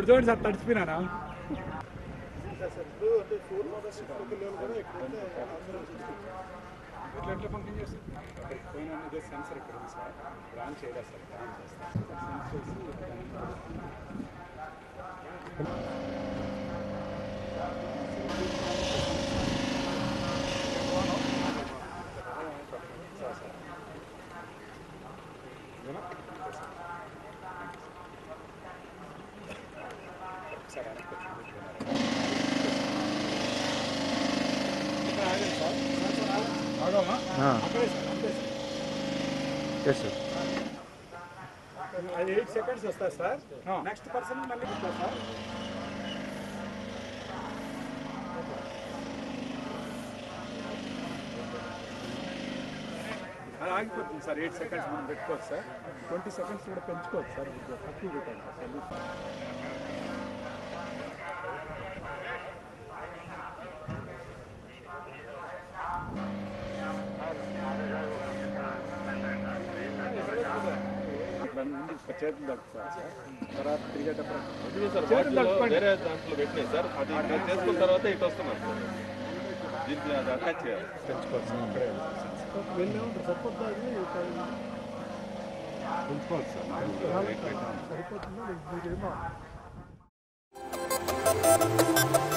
ఇప్పుడు చూడండి సార్ తడిచిపోయినానా ఎట్లా ఎట్లా ఫంక్షన్ చేస్తుంది అంటే పోయిన ఇదే సెన్సర్ ఇక్కడ ఉంది సార్ ఆన్ చేయలేదు సార్ ఆన్ చేస్తాం సెన్స్ చేసి దాన్ని సార్ వెనక్కి వచ్చి ఇక్కడ ఆగండి సార్ సార్, సార్, ఆగండి. ఆగామా అక్కడే సార్ అంతే సార్ ఎస్ సార్ అది ఎయిట్ సెకండ్స్ వస్తుంది సార్ నెక్స్ట్ పర్సన్ మళ్ళీ వస్తుంది సార్ అది ఆగిపోతుంది సార్ ఎయిట్ సెకండ్స్ మనం పెట్టుకోవచ్చు సార్ ట్వంటీ సెకండ్స్ కూడా పెంచుకోవచ్చు సార్ ఇది తక్కువ పెట్టండి సార్ సర్వీస్ ఇక్కడ నుండి ఇక్కడ చేతులు దక్కుతారు సార్ తర్వాత తిరిగేటప్పుడు సార్ చేతులు వాటిలో దక్కుకోండి. వేరే దాంట్లో పెట్టినాయి సార్ అది ఇక్కడ చేసుకున్న తర్వాత ఇటు వస్తున్నాం సార్ దీనికి అది అటాచ్ చేయాలి పెంచుకోవచ్చు సార్ అక్కడే వెళ్ళాము సరిపోతుంది పెంచుకోవచ్చు సార్ సరిపోతుందా మీరేమో